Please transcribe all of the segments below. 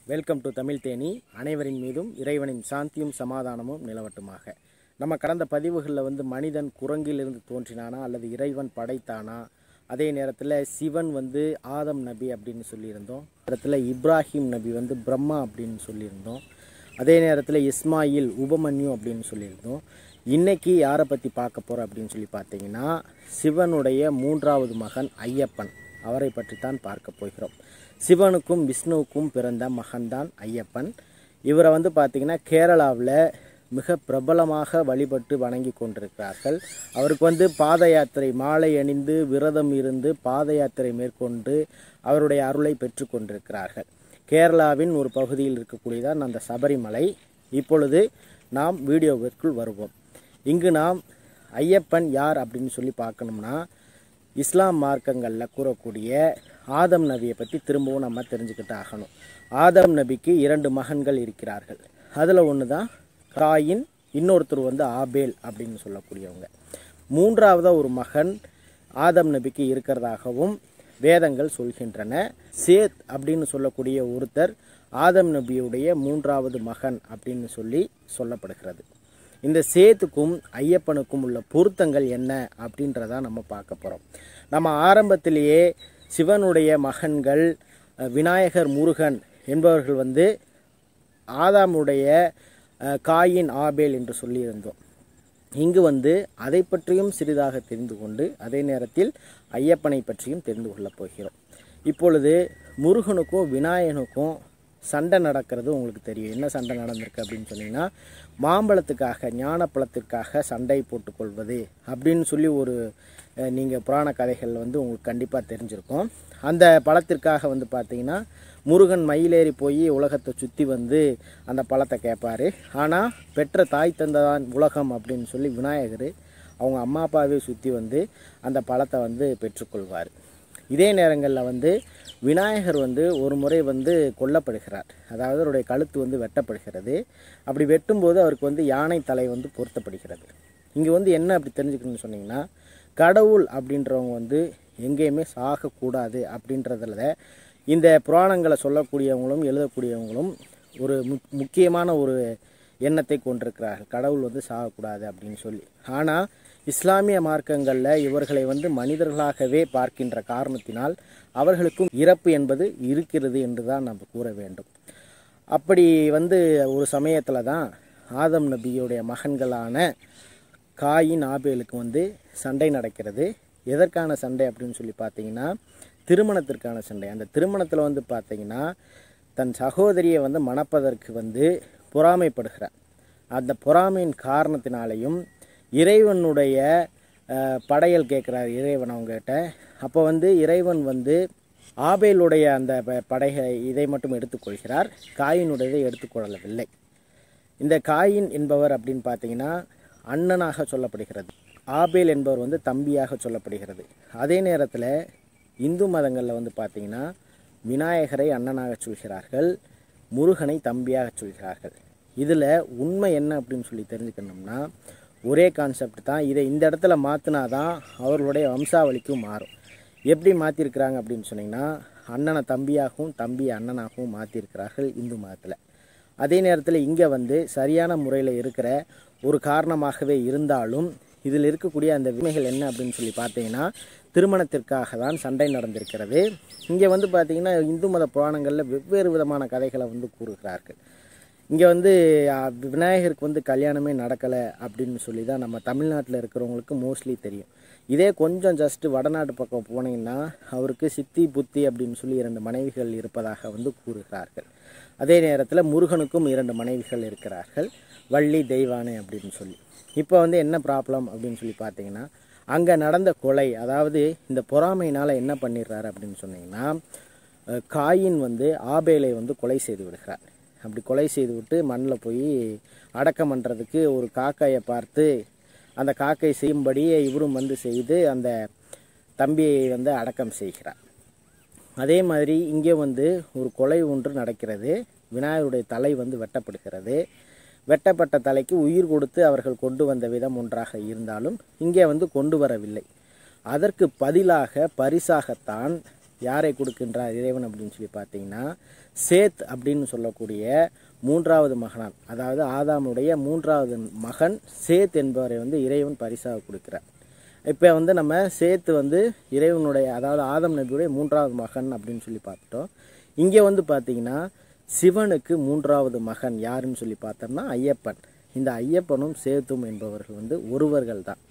welcome to Tamil Theni அனைவரின் மீதும் இறைவனின் சாந்தியும் சமாதானமும் நிலவட்டுமாக நம்ம கடந்த பதிவுகளில் வந்து மனிதன் குரங்கிலிருந்து தோன்றினானா அல்லது இறைவன் படைத்தானா அதே நேரத்தில் சிவன் வந்து ஆதம் நபி அப்படின்னு சொல்லியிருந்தோம் இடத்துல இப்ராஹிம் நபி வந்து பிரம்மா அப்படின்னு சொல்லியிருந்தோம் அதே நேரத்தில் இஸ்மாயில் உபமன்யு அப்படின்னு சொல்லியிருந்தோம் இன்னைக்கு யாரை பற்றி பார்க்க போகிறோம் அப்படின்னு சொல்லி பார்த்தீங்கன்னா சிவனுடைய மூன்றாவது மகன் ஐயப்பன் அவரை பற்றி தான் பார்க்க போகிறோம் சிவனுக்கும் விஷ்ணுவுக்கும் பிறந்த மகன்தான் ஐயப்பன் இவரை வந்து பார்த்திங்கன்னா கேரளாவில் மிக பிரபலமாக வழிபட்டு வணங்கி கொண்டிருக்கிறார்கள் அவருக்கு வந்து பாத யாத்திரை மாலை அணிந்து விரதம் இருந்து பாத யாத்திரை மேற்கொண்டு அவருடைய அருளை பெற்று கொண்டிருக்கிறார்கள் கேரளாவின் ஒரு பகுதியில் இருக்கக்கூடியதான் அந்த சபரிமலை இப்பொழுது நாம் வீடியோவிற்குள் வருவோம் இங்கு நாம் ஐயப்பன் யார் அப்படின்னு சொல்லி பார்க்கணும்னா இஸ்லாம் மார்க்கங்களில் கூறக்கூடிய ஆதம் நபியை பற்றி திரும்பவும் நம்ம தெரிஞ்சுக்கிட்டு ஆகணும் ஆதம் நபிக்கு இரண்டு மகன்கள் இருக்கிறார்கள் அதில் ஒன்று தான் காயின் இன்னொருத்தர் வந்து ஆபேல் அப்படின்னு சொல்லக்கூடியவங்க மூன்றாவதாக ஒரு மகன் ஆதம் நபிக்கு இருக்கிறதாகவும் வேதங்கள் சொல்கின்றன சேத் அப்படின்னு சொல்லக்கூடிய ஒருத்தர் ஆதம் நபியுடைய மூன்றாவது மகன் அப்படின்னு சொல்லி சொல்லப்படுகிறது இந்த சேத்துக்கும் ஐயப்பனுக்கும் உள்ள பொருத்தங்கள் என்ன அப்படின்றத நம்ம பார்க்க போகிறோம் நம்ம ஆரம்பத்திலேயே சிவனுடைய மகன்கள் அஹ், விநாயகர் முருகன் என்பவர்கள் வந்து ஆதாமுடைய அஹ், காயின் ஆபேல் என்று சொல்லியிருந்தோம் இங்கு வந்து அதை பற்றியும் சிறிதாக தெரிந்து கொண்டு அதே நேரத்தில் ஐயப்பனை பற்றியும் தெரிந்து கொள்ளப் போகிறோம் இப்பொழுது முருகனுக்கும் விநாயகனுக்கும் சண்டை நடக்கிறது உங்களுக்கு தெரியும் என்ன சண்டை நடந்திருக்கு அப்படின்னு சொன்னீங்கன்னா மாம்பழத்துக்காக ஞானப்பழத்திற்காக சண்டை போட்டுக்கொள்வது அப்படின்னு சொல்லி ஒரு நீங்கள் புராண கதைகள் வந்து உங்களுக்கு கண்டிப்பாக தெரிஞ்சிருக்கும் அந்த பழத்திற்காக வந்து பார்த்தீங்கன்னா முருகன் மயிலேறி போய் உலகத்தை சுற்றி வந்து அந்த பழத்தை கேட்பாரு ஆனால் பெற்ற தாய் தந்ததான் உலகம் அப்படின்னு சொல்லி விநாயகர் அவங்க அம்மா அப்பாவே சுற்றி வந்து அந்த பழத்தை வந்து பெற்றுக்கொள்வார் இதே நேரங்களில் வந்து விநாயகர் வந்து ஒரு முறை வந்து கொல்லப்படுகிறார் அதாவது அவருடைய கழுத்து வந்து வெட்டப்படுகிறது அப்படி வெட்டும்போது அவருக்கு வந்து யானை தலை வந்து பொருத்தப்படுகிறது இங்கே வந்து என்ன அப்படி தெரிஞ்சுக்கணும்னு சொன்னீங்கன்னா கடவுள் அப்படின்றவங்க வந்து எங்கேயுமே சாகக்கூடாது அப்படின்றதுல இந்த புராணங்களை சொல்லக்கூடியவங்களும் எழுதக்கூடியவங்களும் ஒரு முக்- முக்கியமான ஒரு எண்ணத்தை கொண்டிருக்கிறார்கள் கடவுள் வந்து சாகக்கூடாது அப்படின்னு சொல்லி ஆனால் இஸ்லாமிய மார்க்கங்களில் இவர்களை வந்து மனிதர்களாகவே பார்க்கின்ற காரணத்தினால் அவர்களுக்கும் இறப்பு என்பது இருக்கிறது என்று தான் நம்ம கூற வேண்டும் அப்படி வந்து ஒரு சமயத்தில் தான் ஆதம் நபியுடைய மகன்களான காயின் ஆபேலுக்கு வந்து சண்டை நடக்கிறது எதற்கான சண்டை அப்படின்னு சொல்லி பார்த்தீங்கன்னா திருமணத்திற்கான சண்டை அந்த திருமணத்தில் வந்து பார்த்தீங்கன்னா தன் சகோதரியை வந்து மணப்பதற்கு வந்து பொறாமைப்படுகிறார் அந்த பொறாமையின் காரணத்தினாலையும் இறைவனுடைய அஹ், படையல் கேட்குறார் இறைவன் அவங்ககிட்ட அப்போ வந்து இறைவன் வந்து ஆபேலுடைய அந்த ப- படைக இதை மட்டும் எடுத்துக்கொள்கிறார் காயினுடையதை எடுத்துக்கொள்ளவில்லை இந்த காயின் என்பவர் அப்படின்னு பார்த்தீங்கன்னா அண்ணனாக சொல்லப்படுகிறது ஆபேல் என்பவர் வந்து தம்பியாக சொல்லப்படுகிறது அதே நேரத்தில் இந்து மதங்களில் வந்து பார்த்தீங்கன்னா விநாயகரை அண்ணனாக சொல்கிறார்கள் முருகனை தம்பியாக சொல்கிறார்கள் இதில் உண்மை என்ன அப்படின்னு சொல்லி தெரிஞ்சுக்கணும்னா ஒரே கான்செப்ட் தான் இதை இந்த இடத்துல மாற்றினா தான் அவர்களுடைய வம்சாவளிக்கும் மாறும் எப்படி மாற்றிருக்கிறாங்க அப்படின்னு சொன்னீங்கன்னா அண்ணனை தம்பியாகவும் தம்பியை அண்ணனாகவும் மாற்றிருக்கிறார்கள் இந்து மதத்தில் அதே நேரத்தில் இங்கே வந்து சரியான முறையில் இருக்கிற ஒரு காரணமாகவே இருந்தாலும் இதில் இருக்கக்கூடிய அந்த விமைகள் என்ன அப்படின்னு சொல்லி பார்த்தீங்கன்னா திருமணத்திற்காக தான் சண்டை நடந்திருக்கிறது இங்கே வந்து பார்த்தீங்கன்னா இந்து மத புராணங்களில் வெவ்வேறு விதமான கதைகளை வந்து கூறுகிறார்கள் இங்கே வந்து ஆ, விநாயகருக்கு வந்து கல்யாணமே நடக்கலை அப்படின்னு சொல்லி தான் நம்ம தமிழ்நாட்டில் இருக்கிறவங்களுக்கு மோஸ்ட்லி தெரியும் இதே கொஞ்சம் ஜஸ்ட்டு வடநாட்டு பக்கம் போனீங்கன்னா அவருக்கு சித்தி புத்தி அப்படின்னு சொல்லி இரண்டு மனைவிகள் இருப்பதாக வந்து கூறுகிறார்கள் அதே நேரத்தில் முருகனுக்கும் இரண்டு மனைவிகள் இருக்கிறார்கள் வள்ளி தெய்வானை அப்படின்னு சொல்லி இப்போ வந்து என்ன ப்ராப்ளம் அப்படின்னு சொல்லி பார்த்தீங்கன்னா அங்கே நடந்த கொலை அதாவது இந்த பொறாமையினால் என்ன பண்ணிடுறாரு அப்படின்னு சொன்னீங்கன்னா அஹ், காயின் வந்து ஆபேலை வந்து கொலை செய்து விடுகிறார் அப்படி கொலை செய்து விட்டு மண்ணில் போய் அடக்கம் பண்ணுறதுக்கு ஒரு காக்காயை பார்த்து அந்த காக்கை செய்யும்படி இவரும் வந்து செய்து அந்த தம்பியை வந்து அடக்கம் செய்கிறார் அதே மாதிரி இங்கே வந்து ஒரு கொலை ஒன்று நடக்கிறது விநாயகருடைய தலை வந்து வெட்டப்படுகிறது வெட்டப்பட்ட தலைக்கு உயிர் கொடுத்து அவர்கள் கொண்டு வந்த விதம் ஒன்றாக இருந்தாலும் இங்கே வந்து கொண்டு வரவில்லை அதற்கு பதிலாக பரிசாகத்தான் யாரை கொடுக்கின்றார் இறைவன் அப்படின்னு சொல்லி பார்த்தீங்கன்னா சேத் அப்படின்னு சொல்லக்கூடிய மூன்றாவது மகனான் அதாவது ஆதாமுடைய மூன்றாவது மகன் சேத் என்பவரை வந்து இறைவன் பரிசாக கொடுக்கிறார் இப்போ வந்து நம்ம சேத்து வந்து இறைவனுடைய அதாவது ஆதம் நபியுடைய மூன்றாவது மகன் அப்படின்னு சொல்லி பார்த்துட்டோம் இங்கே வந்து பார்த்தீங்கன்னா சிவனுக்கு மூன்றாவது மகன் யாருன்னு சொல்லி பார்த்தோம்னா ஐயப்பன் இந்த ஐயப்பனும் சேத்தும் என்பவர்கள் வந்து ஒருவர்கள் தான்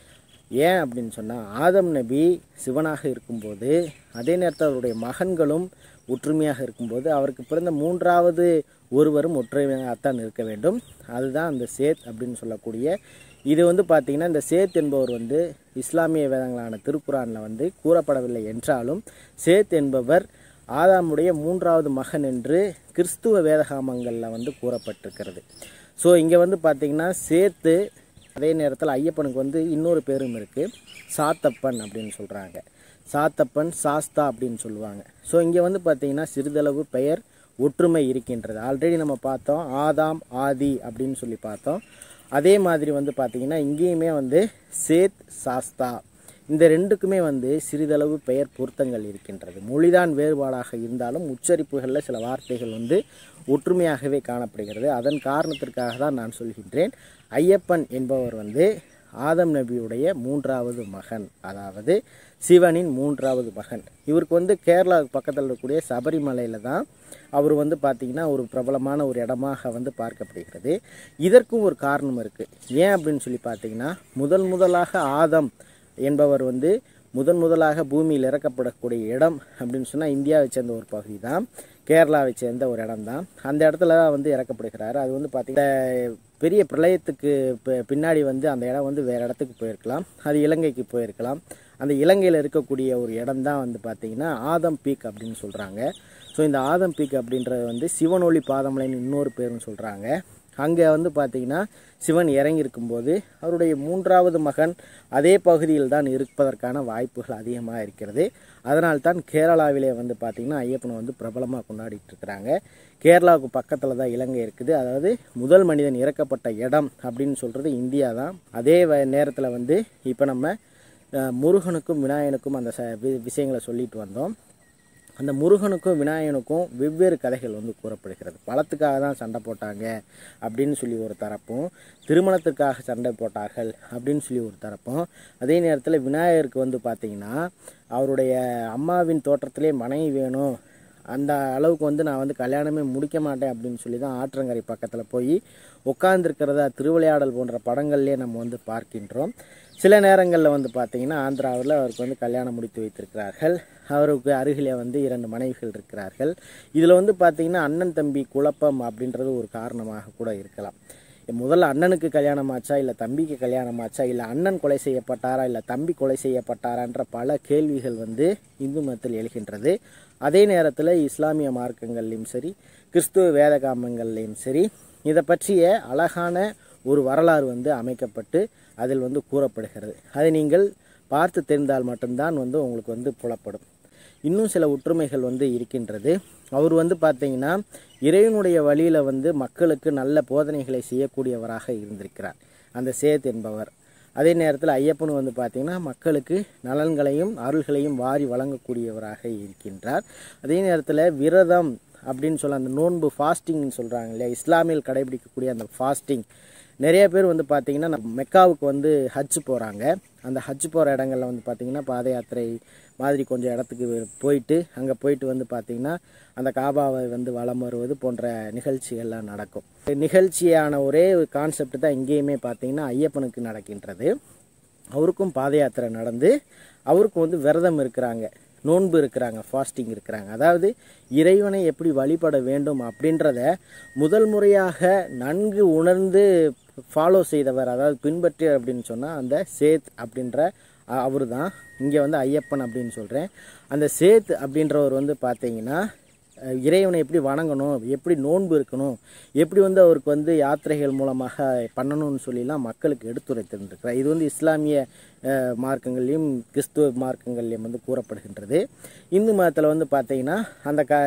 ஏன் அப்படின்னு சொன்னால் ஆதம் நபி சிவனாக இருக்கும்போது அதே நேரத்தில் அவருடைய மகன்களும் ஒற்றுமையாக இருக்கும்போது அவருக்கு பிறந்த மூன்றாவது ஒருவரும் ஒற்றுமையாகத்தான் இருக்க வேண்டும் அதுதான் அந்த சேத் அப்படின்னு சொல்லக்கூடிய இது வந்து பார்த்திங்கன்னா இந்த சேத் என்பவர் வந்து இஸ்லாமிய வேதங்களான திருக்குறானில் வந்து கூறப்படவில்லை என்றாலும் சேத் என்பவர் ஆதாமுடைய மூன்றாவது மகன் என்று கிறிஸ்துவ வேதகாமங்களில் வந்து கூறப்பட்டிருக்கிறது ஸோ இங்கே வந்து பார்த்திங்கன்னா சேத்து அதே நேரத்தில் ஐயப்பனுக்கு வந்து இன்னொரு பேரும் இருக்குது சாத்தப்பன் அப்படின்னு சொல்கிறாங்க சாத்தப்பன் சாஸ்தா அப்படின்னு சொல்லுவாங்க ஸோ இங்கே வந்து பார்த்தீங்கன்னா சிறிதளவு பெயர் ஒற்றுமை இருக்கின்றது ஆல்ரெடி நம்ம பார்த்தோம் ஆதாம் ஆதி அப்படின்னு சொல்லி பார்த்தோம் அதே மாதிரி வந்து பார்த்தீங்கன்னா இங்கேயுமே வந்து சேத் சாஸ்தா இந்த ரெண்டுக்குமே வந்து சிறிதளவு பெயர் பொருத்தங்கள் இருக்கின்றது மொழிதான் வேறுபாடாக இருந்தாலும் உச்சரிப்புகளில் சில வார்த்தைகள் வந்து ஒற்றுமையாகவே காணப்படுகிறது அதன் காரணத்திற்காக தான் நான் சொல்கின்றேன் ஐயப்பன் என்பவர் வந்து ஆதம் நபியுடைய மூன்றாவது மகன் அதாவது சிவனின் மூன்றாவது மகன் இவருக்கு வந்து கேரளா பக்கத்தில் இருக்கக்கூடிய சபரிமலையில் தான் அவர் வந்து பார்த்திங்கன்னா ஒரு பிரபலமான ஒரு இடமாக வந்து பார்க்கப்படுகிறது இதற்கும் ஒரு காரணம் இருக்குது ஏன் அப்படின்னு சொல்லி பார்த்தீங்கன்னா முதல் முதலாக ஆதம் என்பவர் வந்து முதன் முதலாக பூமியில் இறக்கப்படக்கூடிய இடம் அப்படின்னு சொன்னால் இந்தியாவை சேர்ந்த ஒரு பகுதி தான் கேரளாவை சேர்ந்த ஒரு இடம் தான் அந்த இடத்துல தான் வந்து இறக்கப்படுகிறாரு அது வந்து பார்த்திங்கன்னா பெரிய பிரளயத்துக்கு பி- பின்னாடி வந்து அந்த இடம் வந்து வேறு இடத்துக்கு போயிருக்கலாம் அது இலங்கைக்கு போயிருக்கலாம் அந்த இலங்கையில் இருக்கக்கூடிய ஒரு இடம் தான் வந்து பார்த்திங்கன்னா ஆதம் பீக் அப்படின்னு சொல்கிறாங்க ஸோ இந்த ஆதம் பீக் அப்படின்றது வந்து சிவனொளி பாதமலைன்னு இன்னொரு பேருன்னு சொல்கிறாங்க அங்கே வந்து பார்த்தீங்கன்னா சிவன் இறங்கி இருக்கும்போது அவருடைய மூன்றாவது மகன் அதே பகுதியில் தான் இருப்பதற்கான வாய்ப்புகள் அதிகமாக இருக்கிறது அதனால் தான் கேரளாவிலே வந்து பார்த்திங்கன்னா ஐயப்பனை வந்து பிரபலமாக கொண்டாடிட்டு இருக்கிறாங்க கேரளாவுக்கு பக்கத்தில் தான் இலங்கை இருக்குது அதாவது முதல் மனிதன் இறக்கப்பட்ட இடம் அப்படின்னு சொல்கிறது இந்தியா தான் அதே நேரத்தில் வந்து இப்போ நம்ம அஹ், முருகனுக்கும் விநாயகனுக்கும் அந்த ச வி- விஷயங்களை சொல்லிட்டு வந்தோம் அந்த முருகனுக்கும் விநாயகனுக்கும் வெவ்வேறு கதைகள் வந்து கூறப்படுகிறது பழத்துக்காக தான் சண்டை போட்டாங்க அப்படின்னு சொல்லி ஒரு தரப்பும் திருமணத்திற்காக சண்டை போட்டார்கள் அப்படின்னு சொல்லி ஒரு தரப்பும் அதே நேரத்தில் விநாயகருக்கு வந்து பார்த்திங்கன்னா அவருடைய அம்மாவின் தோற்றத்திலே மனைவி வேணும் அந்த அளவுக்கு வந்து நான் வந்து கல்யாணமே முடிக்க மாட்டேன் அப்படின்னு சொல்லி தான் ஆற்றங்கரை பக்கத்தில் போய் உட்கார்ந்துருக்கிறதா திருவிளையாடல் போன்ற படங்கள்லேயே நம்ம வந்து பார்க்கின்றோம் சில நேரங்களில் வந்து பார்த்தீங்கன்னா ஆந்திராவில் அவருக்கு வந்து கல்யாணம் முடித்து வைத்திருக்கிறார்கள் அவருக்கு அருகிலே வந்து இரண்டு மனைவிகள் இருக்கிறார்கள் இதில் வந்து பார்த்தீங்கன்னா அண்ணன் தம்பி குழப்பம் அப்படின்றது ஒரு காரணமாக கூட இருக்கலாம் முதல்ல அண்ணனுக்கு கல்யாணம் ஆச்சா இல்லை தம்பிக்கு கல்யாணம் ஆச்சா இல்லை அண்ணன் கொலை செய்யப்பட்டாரா இல்லை தம்பி கொலை செய்யப்பட்டாரான்ற பல கேள்விகள் வந்து இந்து மதத்தில் எழுகின்றது அதே நேரத்தில் இஸ்லாமிய மார்க்கங்கள்லையும் சரி கிறிஸ்துவ வேதகாமங்கள்லையும் சரி இதை பற்றிய அழகான ஒரு வரலாறு வந்து அமைக்கப்பட்டு அதில் வந்து கூறப்படுகிறது அதை நீங்கள் பார்த்து தெரிந்தால் மட்டும்தான் வந்து உங்களுக்கு வந்து புலப்படும் இன்னும் சில ஒற்றுமைகள் வந்து இருக்கின்றது அவர் வந்து பார்த்தீங்கன்னா இறைவனுடைய வழியில் வந்து மக்களுக்கு நல்ல போதனைகளை செய்யக்கூடியவராக இருந்திருக்கிறார் அந்த சேத் என்பவர் அதே நேரத்தில் ஐயப்பன் வந்து பார்த்தீங்கன்னா மக்களுக்கு நலன்களையும் அருள்களையும் வாரி வழங்கக்கூடியவராக இருக்கின்றார் அதே நேரத்தில் விரதம் அப்படின்னு சொல்ல அந்த நோன்பு ஃபாஸ்டிங்னு சொல்கிறாங்க இல்லையா இஸ்லாமியில் கடைபிடிக்கக்கூடிய அந்த ஃபாஸ்டிங் நிறைய பேர் வந்து பார்த்தீங்கன்னா நம்ம மெக்காவுக்கு வந்து ஹஜ் போகிறாங்க அந்த ஹஜ் போகிற இடங்கள்ல வந்து பார்த்தீங்கன்னா பாத யாத்திரை மாதிரி கொஞ்சம் இடத்துக்கு போயிட்டு அங்கே போயிட்டு வந்து பார்த்தீங்கன்னா அந்த காபாவை வந்து வலம் வருவது போன்ற நிகழ்ச்சிகள்லாம் நடக்கும் நிகழ்ச்சியான ஒரே ஒரு கான்செப்ட் தான் இங்கேயுமே பார்த்தீங்கன்னா ஐயப்பனுக்கு நடக்கின்றது அவருக்கும் பாத யாத்திரை நடந்து அவருக்கும் வந்து விரதம் இருக்கிறாங்க நோன்பு இருக்கிறாங்க ஃபாஸ்டிங் இருக்கிறாங்க அதாவது இறைவனை எப்படி வழிபட வேண்டும் அப்படின்றத முதல் முறையாக நன்கு உணர்ந்து ஃபாலோ செய்தவர் அதாவது பின்பற்றியவர் அப்படின்னு சொன்னால் அந்த சேத் அப்படின்ற அவர் தான் இங்கே வந்து ஐயப்பன் அப்படின்னு சொல்கிறேன் அந்த சேத் அப்படின்றவர் வந்து பார்த்தீங்கன்னா அஹ் இறைவனை எப்படி வணங்கணும் எப்படி நோன்பு இருக்கணும் எப்படி வந்து அவருக்கு வந்து யாத்திரைகள் மூலமாக பண்ணணும்னு சொல்லிலாம் மக்களுக்கு எடுத்துரைத்திருந்திருக்கிறார் இது வந்து இஸ்லாமிய அஹ், மார்க்கங்கள்லையும் கிறிஸ்துவ மார்க்கங்கள்லையும் வந்து கூறப்படுகின்றது இந்து மதத்தில் வந்து பார்த்தீங்கன்னா அந்த க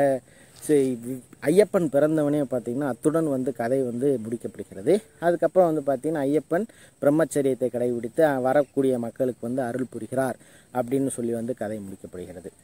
சி- ஐயப்பன் பிறந்தவனே பார்த்தீங்கன்னா அத்துடன் வந்து கதை வந்து முடிக்கப்படுகிறது அதுக்கப்புறம் வந்து பார்த்தீங்கன்னா ஐயப்பன் பிரம்மச்சரியத்தை கடைபிடித்து அஹ், வரக்கூடிய மக்களுக்கு வந்து அருள் புரிகிறார் அப்படின்னு சொல்லி வந்து கதை முடிக்கப்படுகிறது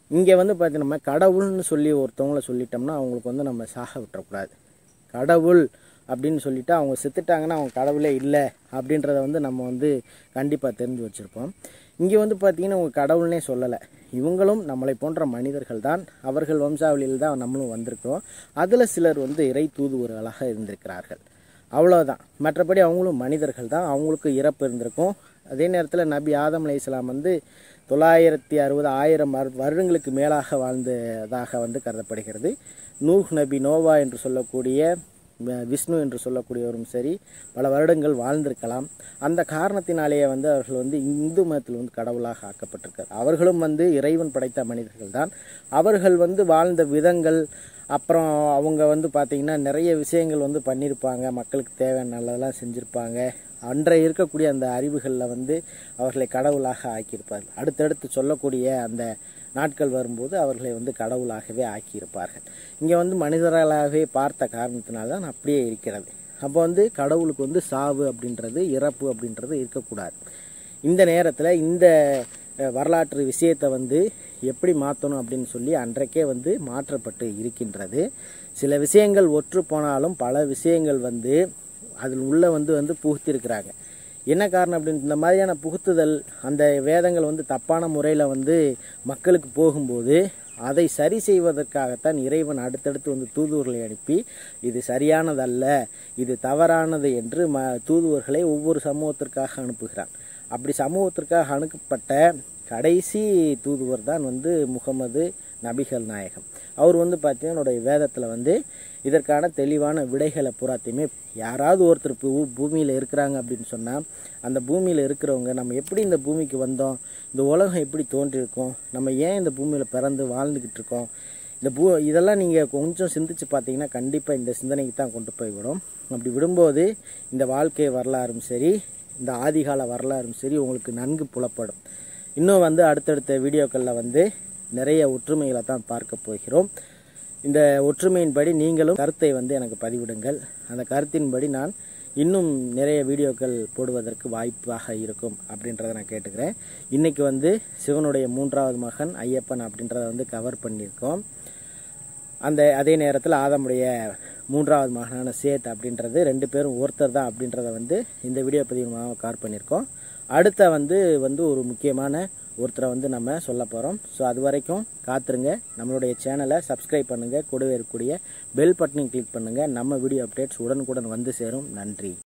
இங்கே வந்து பார்த்தீங்கன்னா நம்ம கடவுள்னு சொல்லி ஒருத்தவங்கள சொல்லிட்டோம்னா அவங்களுக்கு வந்து நம்ம சாக விட்டுறக்கூடாது கடவுள் அப்படின்னு சொல்லிட்டு அவங்க செத்துட்டாங்கன்னா அவங்க கடவுளே இல்லை அப்படின்றத வந்து நம்ம வந்து கண்டிப்பாக தெரிஞ்சு வச்சுருப்போம் இங்கே வந்து பார்த்திங்கன்னா அவங்க கடவுள்னே சொல்லலை இவங்களும் நம்மளை போன்ற மனிதர்கள் தான் அவர்கள் வம்சாவளியில் தான் நம்மளும் வந்திருக்கோம் அதில் சிலர் வந்து இறை தூதுவர்களாக இருந்திருக்கிறார்கள் அவ்வளோதான் மற்றபடி அவங்களும் மனிதர்கள் தான் அவங்களுக்கு இறப்பு இருந்திருக்கும் அதே நேரத்தில் நபி ஆதம் அலை இஸ்லாம் வந்து தொள்ளாயிரத்தி அறுபது ஆயிரம் வரு- வருடங்களுக்கு மேலாக வாழ்ந்ததாக வந்து கருதப்படுகிறது நூஹ் நபி நோவா என்று சொல்லக்கூடிய அஹ், விஷ்ணு என்று சொல்லக்கூடியவரும் சரி பல வருடங்கள் வாழ்ந்திருக்கலாம் அந்த காரணத்தினாலேயே வந்து அவர்கள் வந்து இந்து மதத்தில் வந்து கடவுளாக ஆக்கப்பட்டிருக்கார் அவர்களும் வந்து இறைவன் படைத்த மனிதர்கள் தான் அவர்கள் வந்து வாழ்ந்த விதங்கள் அப்புறம் அவங்க வந்து பார்த்திங்கன்னா நிறைய விஷயங்கள் வந்து பண்ணியிருப்பாங்க மக்களுக்கு தேவையான நல்லதெல்லாம் செஞ்சுருப்பாங்க அன்றைய இருக்கக்கூடிய அந்த அறிவுகளில் வந்து அவர்களை கடவுளாக ஆக்கியிருப்பார்கள் அடுத்தடுத்து சொல்லக்கூடிய அந்த நாட்கள் வரும்போது அவர்களை வந்து கடவுளாகவே ஆக்கியிருப்பார்கள் இங்கே வந்து மனிதர்களாகவே பார்த்த காரணத்தினால தான் அப்படியே இருக்கிறது அப்போ வந்து கடவுளுக்கு வந்து சாவு அப்படின்றது இறப்பு அப்படின்றது இருக்கக்கூடாது இந்த நேரத்தில் இந்த அஹ், வரலாற்று விஷயத்தை வந்து எப்படி மாற்றணும் அப்படின்னு சொல்லி அன்றைக்கே வந்து மாற்றப்பட்டு இருக்கின்றது சில விஷயங்கள் ஒற்று போனாலும் பல விஷயங்கள் வந்து அதில் உள்ள வந்து வந்து புகுத்திருக்கிறாங்க என்ன காரணம் அப்படின்னு இந்த மாதிரியான புகுத்துதல் அந்த வேதங்கள் வந்து தப்பான முறையில் வந்து மக்களுக்கு போகும்போது அதை சரி செய்வதற்காகத்தான் இறைவன் அடுத்தடுத்து வந்து தூதுவர்களை அனுப்பி இது சரியானதல்ல இது தவறானது என்று ம தூதுவர்களை ஒவ்வொரு சமூகத்திற்காக அனுப்புகிறான் அப்படி சமூகத்திற்காக அனுப்பப்பட்ட கடைசி தூதுவர் தான் வந்து முகமது நபிகள் நாயகம் அவர் வந்து பார்த்தீங்கன்னா என்னுடைய வேதத்தில் வந்து இதற்கான தெளிவான விடைகளை பூராத்தையுமே யாராவது ஒருத்தர் பூ பூமியில் இருக்கிறாங்க அப்படின்னு சொன்னால் அந்த பூமியில் இருக்கிறவங்க நம்ம எப்படி இந்த பூமிக்கு வந்தோம் இந்த உலகம் எப்படி தோன்றியிருக்கோம் நம்ம ஏன் இந்த பூமியில் பிறந்து வாழ்ந்துக்கிட்டு இருக்கோம் இந்த பூ இதெல்லாம் நீங்கள் கொஞ்சம் சிந்திச்சு பார்த்தீங்கன்னா கண்டிப்பாக இந்த சிந்தனைக்கு தான் கொண்டு போய் விடும் அப்படி விடும்போது இந்த வாழ்க்கை வரலாறும் சரி இந்த ஆதிகால வரலாறும் சரி உங்களுக்கு நன்கு புலப்படும் இன்னும் வந்து அடுத்தடுத்த வீடியோக்களில் வந்து நிறைய ஒற்றுமைகளை தான் பார்க்க போகிறோம் இந்த ஒற்றுமையின்படி நீங்களும் கருத்தை வந்து எனக்கு பதிவிடுங்கள் அந்த கருத்தின்படி நான் இன்னும் நிறைய வீடியோக்கள் போடுவதற்கு வாய்ப்பாக இருக்கும் அப்படின்றத நான் கேட்டுக்கிறேன் இன்னைக்கு வந்து சிவனுடைய மூன்றாவது மகன் ஐயப்பன் அப்படின்றத வந்து கவர் பண்ணியிருக்கோம் அந்த அதே நேரத்தில் ஆதமுடைய மூன்றாவது மகனான சேத் அப்படின்றது ரெண்டு பேரும் ஒருத்தர் தான் அப்படின்றத வந்து இந்த வீடியோ பதிவு மூலமாக கவர் பண்ணியிருக்கோம் அடுத்த வந்து வந்து ஒரு முக்கியமான ஒருத்தரை வந்து நம்ம சொல்ல போகிறோம் ஸோ அது வரைக்கும் காத்துருங்க நம்மளுடைய சேனலை சப்ஸ்கிரைப் பண்ணுங்கள் கூடவே இருக்கக்கூடிய பெல் பட்டனையும் கிளிக் பண்ணுங்கள் நம்ம வீடியோ அப்டேட்ஸ் உடனுக்குடன் வந்து சேரும் நன்றி